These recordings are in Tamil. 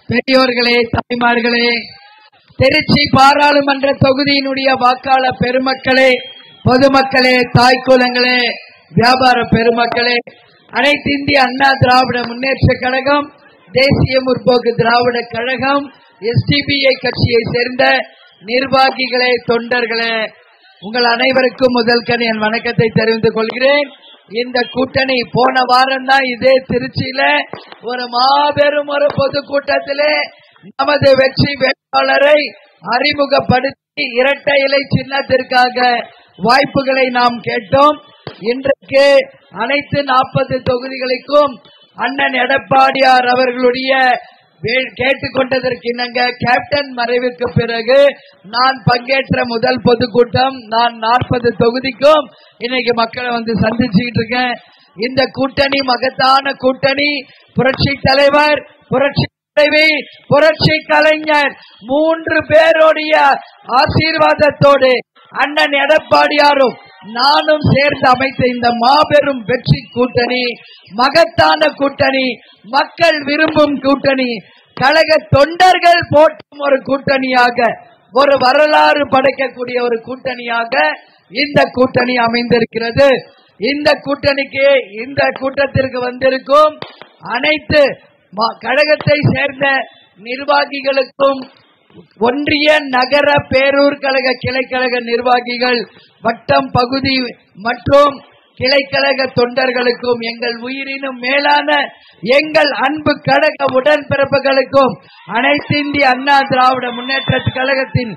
பெரியோர்களே தாய்மார்களே திருச்சி பாராளுமன்ற தொகுதியினுடைய வாக்காளர் பெருமக்களே பொதுமக்களே தாய்க்குலங்களே வியாபார பெருமக்களே அனைத்து இந்திய அண்ணா திராவிட முன்னேற்ற கழகம் தேசிய முற்போக்கு திராவிட கழகம் எஸ்டிபிஐ கட்சியை சேர்ந்த நிர்வாகிகளே தொண்டர்களே உங்கள் அனைவருக்கும் முதல் கண் என் வணக்கத்தை தெரிவித்துக் கொள்கிறேன் இந்த கூட்டணி போன வாரம் தான் இதே திருச்சியில ஒரு மாபெரும் ஒரு பொதுக்கூட்டத்திலே நமது வெற்றி வேட்பாளரை அறிமுகப்படுத்தி இரட்டை இலை சின்னத்திற்காக வாய்ப்புகளை நாம் கேட்டோம் இன்றைக்கு அனைத்து நாற்பது தொகுதிகளுக்கும் அண்ணன் எடப்பாடியார் அவர்களுடைய வே- கேட்டுக்கொண்டதற்கு இணங்க கேப்டன் மறைவுக்கு பிறகு நான் பங்கேற்ற முதல் பொதுக்கூட்டம் நான் நாற்பது தொகுதிக்கும் இன்னைக்கு மக்களை வந்து சந்திச்சுக்கிட்டு இருக்கேன் இந்த கூட்டணி மகத்தான கூட்டணி புரட்சி தலைவர் புரட்சி தலைவி புரட்சி கலைஞர் மூன்று பேருடைய ஆசீர்வாதத்தோடு அண்ணன் எடப்பாடியாரும் நானும் சேர்ந்து அமைத்த இந்த மாபெரும் வெற்றி கூட்டணி மகத்தான கூட்டணி மக்கள் விரும்பும் கூட்டணி கழக தொண்டர்கள் போற்றும் ஒரு கூட்டணியாக ஒரு வரலாறு படைக்கக்கூடிய ஒரு கூட்டணியாக இந்த கூட்டணி அமைந்திருக்கிறது இந்த கூட்டணிக்கு இந்த கூட்டத்திற்கு வந்திருக்கும் அனைத்து ம- கழகத்தை சேர்ந்த நிர்வாகிகளுக்கும் ஒன்றிய நகர பேரூர் கழக கிளைக்கழக நிர்வாகிகள் வட்டம் பகுதி மற்றும் கிளைக்கழக தொண்டர்களுக்கும் எங்கள் உயிரினும் மேலான எங்கள் அன்பு கழக உடன்பிறப்புகளுக்கும் அனைத்து இந்திய அண்ணா திராவிட முன்னேற்ற கழகத்தின்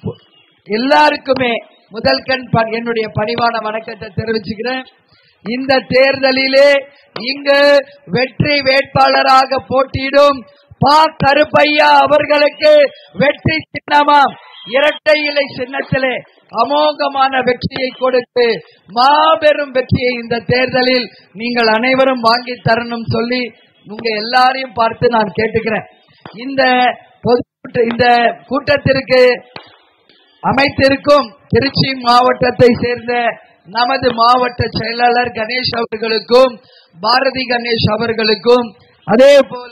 எல்லாருக்குமே முதல் கண் ப- என்னுடைய பணிவான வணக்கத்தை தெரிவிச்சுக்கிறேன் இந்த தேர்தலிலே இங்கு வெற்றி வேட்பாளராக போட்டியிடும் பா கருப்பையா அவர்களுக்கு வெற்றி சின்னமாம் இரட்டை இலை சின்னத்திலே அமோகமான வெற்றியை கொடுத்து மாபெரும் வெற்றியை இந்த தேர்தலில் நீங்கள் அனைவரும் வாங்கி தரணும் சொல்லி உங்க எல்லாரையும் பார்த்து நான் கேட்டுக்கிறேன் இந்த பொது இந்த கூட்டத்திற்கு அமைத்திருக்கும் திருச்சி மாவட்டத்தை சேர்ந்த நமது மாவட்ட செயலாளர் கணேஷ் அவர்களுக்கும் பாரதி கணேஷ் அவர்களுக்கும் அதே போல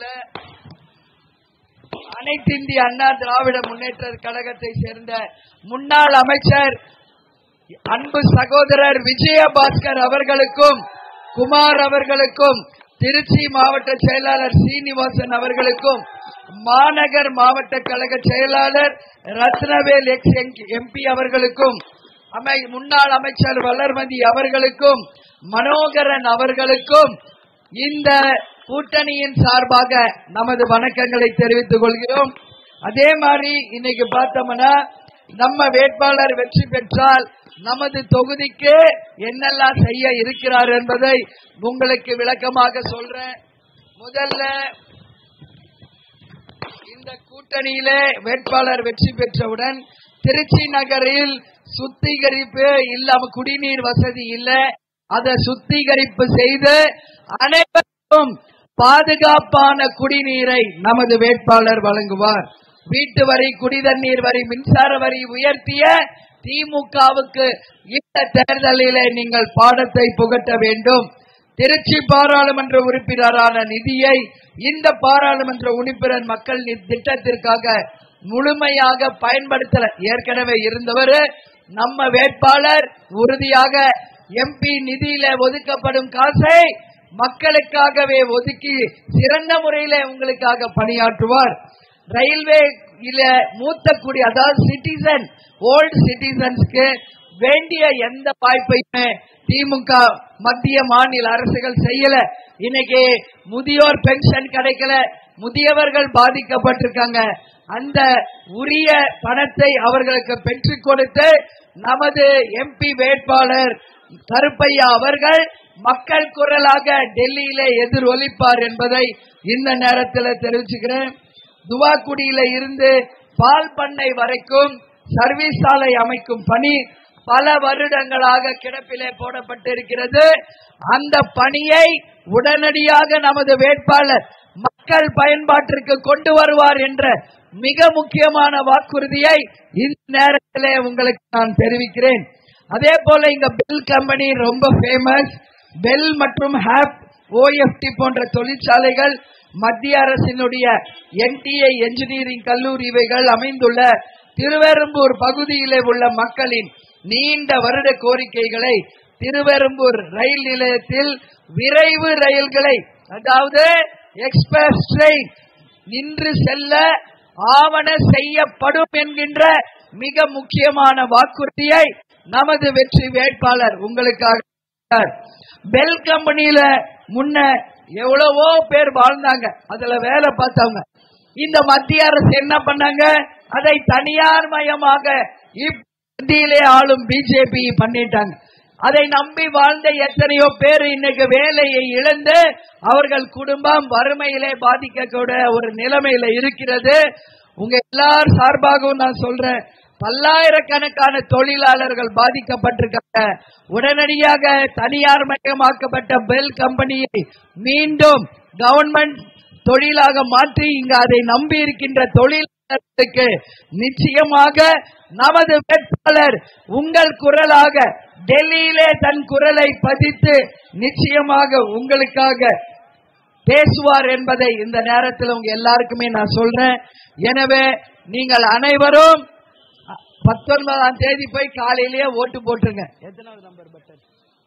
அனைத்து இந்திய அண்ணா திராவிட முன்னேற்ற கழகத்தை சேர்ந்த முன்னாள் அமைச்சர் அன்பு சகோதரர் விஜயபாஸ்கர் அவர்களுக்கும் குமார் அவர்களுக்கும் திருச்சி மாவட்ட செயலாளர் சீனிவாசன் அவர்களுக்கும் மாநகர் மாவட்ட கழக செயலாளர் ரத்னவேல் எக்ஸ் எம்பி அவர்களுக்கும் அமை முன்னாள் அமைச்சர் வளர்மதி அவர்களுக்கும் மனோகரன் அவர்களுக்கும் இந்த கூட்டணியின் சார்பாக நமது வணக்கங்களை தெரிவித்துக் கொள்கிறோம் அதே மாதிரி இன்னைக்கு பார்த்தோம்னா நம்ம வேட்பாளர் வெற்றி பெற்றால் நமது தொகுதிக்கு என்னெல்லாம் செய்ய இருக்கிறார் என்பதை உங்களுக்கு விளக்கமாக சொல்றேன் முதல்ல இந்த கூட்டணியிலே வேட்பாளர் வெற்றி பெற்றவுடன் திருச்சி நகரில் சுத்திகரிப்பு இல்லாம குடிநீர் வசதி இல்ல அதை சுத்திகரிப்பு செய்து அனைவருக்கும் பாதுகாப்பான குடிநீரை நமது வேட்பாளர் வழங்குவார் வீட்டு வரி குடிதண்ணீர் வரி மின்சார வரி உயர்த்திய திமுகவுக்கு இந்த தேர்தலிலே நீங்கள் பாடத்தை புகட்ட வேண்டும் திருச்சி பாராளுமன்ற உறுப்பினரான நிதியை இந்த பாராளுமன்ற உறுப்பினர் மக்கள் நி- திட்டத்திற்காக முழுமையாக பயன்படுத்தல ஏற்கனவே இருந்தவர் நம்ம வேட்பாளர் உறுதியாக எம்பி நிதியில ஒதுக்கப்படும் காசை மக்களுக்காகவே ஒதுக்கி சிறந்த முறையில உங்களுக்காக பணியாற்றுவார் ரயில்வே இல்ல மூத்த குடி அதாவது சிட்டிசன் ஓல்டு சிட்டிசன்ஸ்க்கு வேண்டிய எந்த வாய்ப்பையுமே திமுக மத்திய மாநில அரசுகள் செய்யல இன்னைக்கு முதியோர் பென்ஷன் கிடைக்கல முதியவர்கள் பாதிக்கப்பட்டிருக்காங்க அந்த உரிய பணத்தை அவர்களுக்கு பெற்றுக் கொடுத்து நமது எம்பி வேட்பாளர் கருப்பையா அவர்கள் மக்கள் குரலாக டெல்லியிலே எதிரொலிப்பார் என்பதை இந்த நேரத்தில் தெரிவிச்சுக்கிறேன் துவாக்குடியில இருந்து பால் பண்ணை வரைக்கும் சர்வீஸ் சாலை அமைக்கும் பணி பல வருடங்களாக கிடப்பிலே போடப்பட்டிருக்கிறது அந்த பணியை உடனடியாக நமது வேட்பாளர் மக்கள் பயன்பாட்டிற்கு கொண்டு வருவார் என்ற மிக முக்கியமான வாக்குறுதியை இந்த நேரத்திலே உங்களுக்கு நான் தெரிவிக்கிறேன் அதே போல இங்க பெல் கம்பெனி ரொம்ப ஃபேமஸ் பெல் மற்றும் ஹாப் ஓஎஃப்டி போன்ற தொழிற்சாலைகள் மத்திய அரசினுடைய என்டிஐ என்ஜினியரிங் கல்லூரி இவைகள் அமைந்துள்ள திருவெரும்பூர் பகுதியிலே உள்ள மக்களின் நீண்ட வருட கோரிக்கைகளை திருவெரும்பூர் ரயில் நிலையத்தில் விரைவு ரயில்களை அதாவது எக்ஸ்பிரஸ் ட்ரெயின் நின்று செல்ல ஆவண செய்யப்படும் என்கின்ற மிக முக்கியமான வாக்குறுதியை நமது வெற்றி வேட்பாளர் உங்களுக்காக பெல் கம்பெனியில முன்ன எவ்வளவோ பேர் வாழ்ந்தாங்க அதுல வேலை பார்த்தவங்க இந்த மத்திய அரசு என்ன பண்ணாங்க அதை தனியார் மயமாக இந்தியிலே ஆளும் பிஜேபி பண்ணிட்டாங்க அதை நம்பி வாழ்ந்த எத்தனையோ பேர் இன்னைக்கு வேலையை இழந்து அவர்கள் குடும்பம் வறுமையிலே பாதிக்கக்கூடிய ஒரு நிலைமையில இருக்கிறது உங்க எல்லார் சார்பாகவும் நான் சொல்றேன் பல்லாயிரக்கணக்கான தொழிலாளர்கள் பாதிக்கப்பட்டிருக்காங்க உடனடியாக தனியார் மயமாக்கப்பட்ட பெல் கம்பெனியை மீண்டும் கவர்மெண்ட் தொழிலாக மாற்றி இங்கு அதை நம்பி இருக்கின்ற தொழிலாளர்களுக்கு நிச்சயமாக நமது வேட்பாளர் உங்கள் குரலாக டெல்லியிலே தன் குரலை பதித்து நிச்சயமாக உங்களுக்காக பேசுவார் என்பதை இந்த நேரத்தில் உங்க எல்லாருக்குமே நான் சொல்றேன் எனவே நீங்கள் அனைவரும் பத்தொன்பதாம் தேதி போய் காலையிலேயே ஓட்டு போட்டுருங்க எத்தனாவது நம்பர் பட்டன்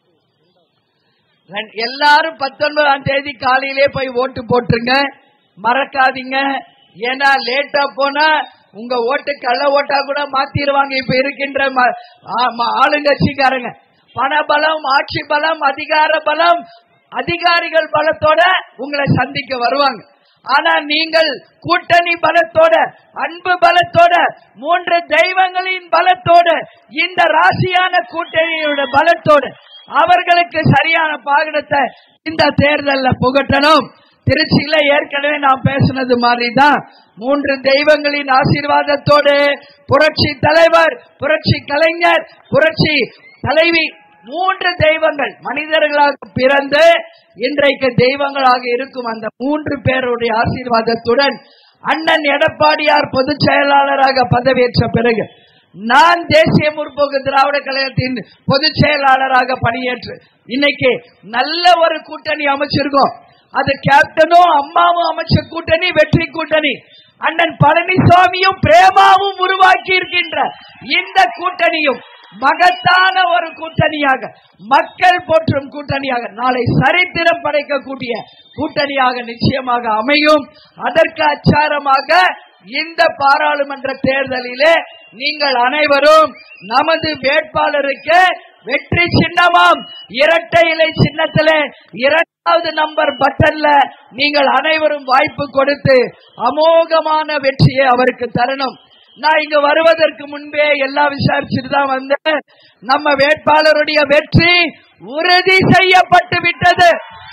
ரெண்டு- எல்லாரும் பத்தொன்பதாம் தேதி காலையிலே போய் ஓட்டு போட்டுருங்க மறக்காதீங்க ஏன்னா லேட்டா போனா உங்க ஓட்டு கள்ள ஓட்டா கூட மாத்திடுவாங்க இப்ப இருக்கின்ற ம- ஆ- ம- ஆளுங்கட்சிக்காரங்க பண பலம் ஆட்சி பலம் அதிகார பலம் அதிகாரிகள் பலத்தோட உங்களை சந்திக்க வருவாங்க ஆனா நீங்கள் கூட்டணி பலத்தோட அன்பு பலத்தோட மூன்று தெய்வங்களின் பலத்தோட இந்த ராசியான கூட்டணியோட பலத்தோட அவர்களுக்கு சரியான பாகனத்தை இந்த தேர்தல்ல புகட்டணும் திருச்சியில ஏற்கனவே நான் பேசுனது மாதிரி தான் மூன்று தெய்வங்களின் ஆசீர்வாதத்தோடு புரட்சி தலைவர் புரட்சி கலைஞர் புரட்சி தலைவி மூன்று தெய்வங்கள் மனிதர்களாக பிறந்து இன்றைக்கு தெய்வங்களாக இருக்கும் அந்த மூன்று பேருடைய ஆசீர்வாதத்துடன் அண்ணன் எடப்பாடியார் பொதுச் செயலாளராக பதவியேற்ற பிறகு நான் தேசிய முற்போக்கு திராவிட கழகத்தின் பொதுச் செயலாளராக பணியேற்று இன்னைக்கு நல்ல ஒரு கூட்டணி அமைச்சிருக்கோம் அது கேப்டனும் அம்மாவும் அமைச்ச கூட்டணி வெற்றி கூட்டணி அண்ணன் பழனிசாமியும் பிரேமாவும் உருவாக்கி இருக்கின்ற இந்த கூட்டணியும் மகத்தான ஒரு கூட்டணியாக மக்கள் போற்றும் கூட்டணியாக நாளை சரித்திரம் படைக்கக்கூடிய கூட்டணியாக நிச்சயமாக அமையும் அதற்கு அச்சாரமாக இந்த பாராளுமன்ற தேர்தலிலே நீங்கள் அனைவரும் நமது வேட்பாளருக்கு வெற்றி சின்னமாம் இரட்டை இலை சின்னத்திலே இரண்டாவது நம்பர் பட்டன்ல நீங்கள் அனைவரும் வாய்ப்பு கொடுத்து அமோகமான வெற்றியை அவருக்கு தரணும் நான் இங்க வருவதற்கு முன்பே எல்லாம் விசாரிச்சுட்டு தான் வந்தேன் நம்ம வேட்பாளருடைய வெற்றி உறுதி செய்யப்பட்டு விட்டது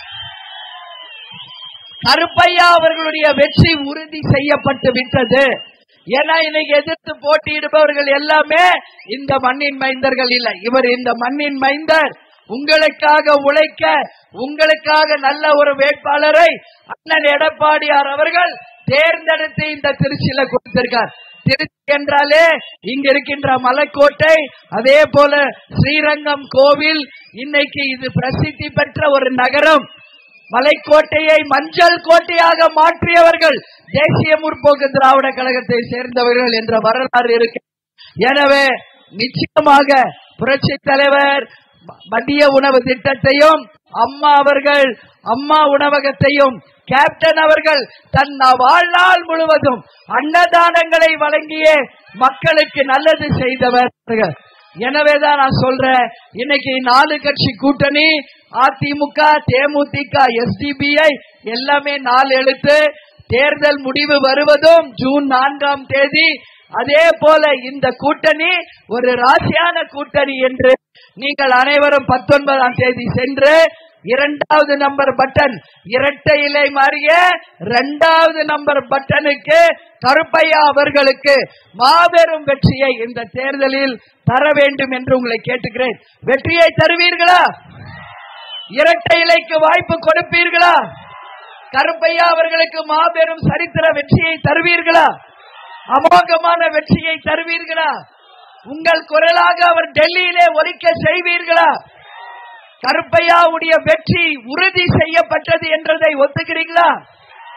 கருப்பையா அவர்களுடைய வெற்றி உறுதி செய்யப்பட்டு விட்டது ஏன்னா இன்னைக்கு எதிர்த்து போட்டியிடுபவர்கள் எல்லாமே இந்த மண்ணின் மைந்தர்கள் இல்லை இவர் இந்த மண்ணின் மைந்தர் உங்களுக்காக உழைக்க உங்களுக்காக நல்ல ஒரு வேட்பாளரை அண்ணன் எடப்பாடியார் அவர்கள் தேர்ந்தெடுத்து இந்த திருச்சியில கொடுத்திருக்கார் திருச்சி என்றாலே இங்க இருக்கின்ற மலைக்கோட்டை அதே போல ஸ்ரீரங்கம் கோவில் இன்னைக்கு இது பிரசித்தி பெற்ற ஒரு நகரம் மலைக்கோட்டையை மஞ்சள் கோட்டையாக மாற்றியவர்கள் தேசிய முற்போக்கு திராவிட கழகத்தை சேர்ந்தவர்கள் என்ற வரலாறு இருக்கு எனவே நிச்சயமாக புரட்சி தலைவர் ம- மதிய உணவு திட்டத்தையும் அம்மா அவர்கள் அம்மா உணவகத்தையும் கேப்டன் அவர்கள் தன் வாழ்நாள் முழுவதும் அன்னதானங்களை வழங்கிய மக்களுக்கு நல்லது செய்தவர் அவர்கள். எனவேதான் நான் சொல்றேன் இன்னைக்கு நாலு கட்சி கூட்டணி அதிமுக தேமுதிக எஸ்டிபிஐ எல்லாமே நாலு எழுத்து தேர்தல் முடிவு வருவதும் ஜூன் நான்காம் தேதி அதே போல இந்த கூட்டணி ஒரு ராசியான கூட்டணி என்று நீங்கள் அனைவரும் பத்தொன்பதாம் தேதி சென்று இரண்டாவது நம்பர் பட்டன் இரட்டை இலை மாறிய இரண்டாவது நம்பர் பட்டனுக்கு கருப்பையா அவர்களுக்கு மாபெரும் வெற்றியை இந்த தேர்தலில் தர வேண்டும் என்று உங்களை கேட்டுக்கிறேன் வெற்றியை தருவீர்களா இரட்டை இலைக்கு வாய்ப்பு கொடுப்பீர்களா கருப்பையா அவர்களுக்கு மாபெரும் சரித்திர வெற்றியை தருவீர்களா அமோகமான வெற்றியை தருவீர்களா உங்கள் குரலாக அவர் டெல்லியிலே ஒலிக்க செய்வீர்களா கருப்பையாவுடைய வெற்றி உறுதி செய்யப்பட்டது என்றதை ஒத்துக்கிறீங்களா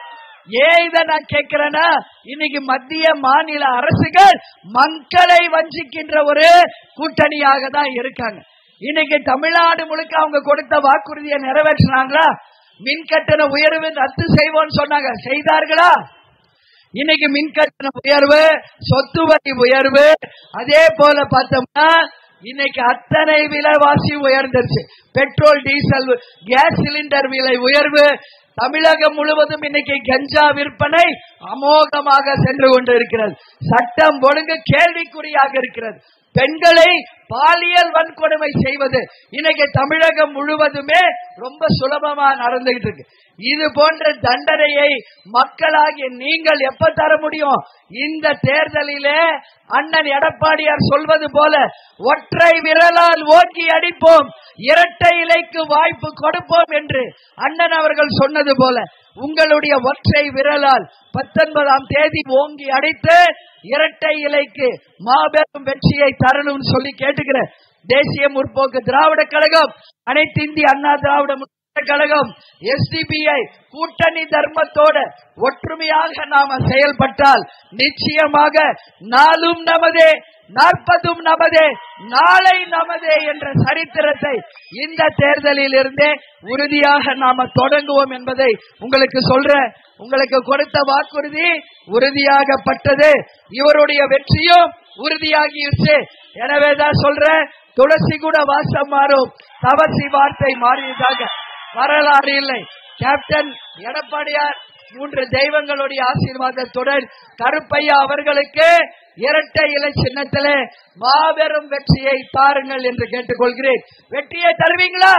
ஏன் இதை நான் கேட்கிறேன்னா இன்னைக்கு மத்திய மாநில அரசுகள் மக்களை வஞ்சிக்கின்ற ஒரு கூட்டணியாக தான் இருக்காங்க இன்னைக்கு தமிழ்நாடு முழுக்க அவங்க கொடுத்த வாக்குறுதியை நிறைவேற்றினாங்களா மின் கட்டண உயர்வு ரத்து செய்வோம்னு சொன்னாங்க செய்தார்களா இன்னைக்கு மின் கட்டண உயர்வு சொத்து வரி உயர்வு அதே போல பார்த்தோம்னா இன்னைக்கு அத்தனை விலைவாசி உயர்ந்துருச்சு பெட்ரோல் டீசல் கேஸ் சிலிண்டர் விலை உயர்வு தமிழகம் முழுவதும் இன்னைக்கு கஞ்சா விற்பனை அமோகமாக சென்று கொண்டு இருக்கிறது சட்டம் ஒழுங்கு கேள்விக்குறியாக இருக்கிறது பெண்களை பாலியல் வன்கொடுமை செய்வது இன்னைக்கு தமிழகம் முழுவதுமே ரொம்ப சுலபமா நடந்துகிட்டு இருக்கு இது போன்ற தண்டனையை மக்களாகிய நீங்கள் எப்ப தர முடியும் இந்த தேர்தலிலே அண்ணன் எடப்பாடியார் சொல்வது போல ஒற்றை விரலால் ஓங்கி அடிப்போம் இரட்டை இலைக்கு வாய்ப்பு கொடுப்போம் என்று அண்ணன் அவர்கள் சொன்னது போல உங்களுடைய ஒற்றை விரலால் பத்தொன்பதாம் தேதி ஓங்கி அடித்து இரட்டை இலைக்கு மாபெரும் வெற்றியை தரணும்னு சொல்லி கேட்டுக்கிறேன் தேசிய முற்போக்கு திராவிட கழகம் அனைத்து இந்திய அண்ணா திராவிட முன்னேற்ற கழகம் எஸ்டிபிஐ கூட்டணி தர்மத்தோட ஒற்றுமையாக நாம செயல்பட்டால் நிச்சயமாக நாளும் நமதே நாற்பதும் நமதே நாளை நமதே என்ற சரித்திரத்தை இந்த தேர்தலில் இருந்தே உறுதியாக நாம தொடங்குவோம் என்பதை உங்களுக்கு சொல்றேன் உங்களுக்கு கொடுத்த வாக்குறுதி உறுதியாகப்பட்டது இவருடைய வெற்றியும் உறுதியாகிருச்சு எனவேதான் சொல்றேன் துளசி கூட வாசம் மாறும் தவசி வார்த்தை மாறியதாக வரலாறு இல்லை கேப்டன் எடப்பாடியார் மூன்று தெய்வங்களுடைய ஆசீர்வாதத்துடன் கருப்பையா அவர்களுக்கு இரட்டை இலை சின்னத்திலே மாபெரும் வெற்றியை தாருங்கள் என்று கேட்டுக்கொள்கிறேன் வெற்றியை தருவீங்களா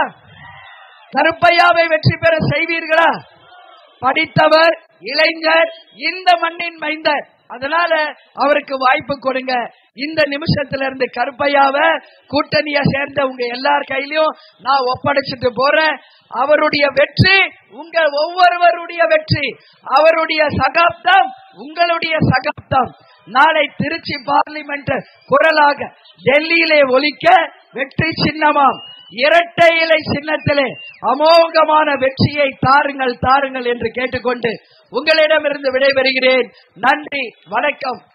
கருப்பையாவை வெற்றி பெற செய்வீர்களா படித்தவர் இளைஞர் இந்த மண்ணின் மைந்தர் அதனால அவருக்கு வாய்ப்பு கொடுங்க இந்த நிமிஷத்துல இருந்து கருப்பையாவை கூட்டணிய சேர்ந்த உங்க எல்லார் கையிலயும் நான் ஒப்படைச்சிட்டு போறேன் அவருடைய வெற்றி உங்க ஒவ்வொருவருடைய வெற்றி அவருடைய சகாப்தம் உங்களுடைய சகாப்தம் நாளை திருச்சி பார்லிமெண்ட் குரலாக டெல்லியிலே ஒலிக்க வெற்றி சின்னமாம் இரட்டை இலை சின்னத்திலே அமோகமான வெற்றியை தாருங்கள் தாருங்கள் என்று கேட்டுக்கொண்டு உங்களிடமிருந்து விடைபெறுகிறேன் நன்றி வணக்கம்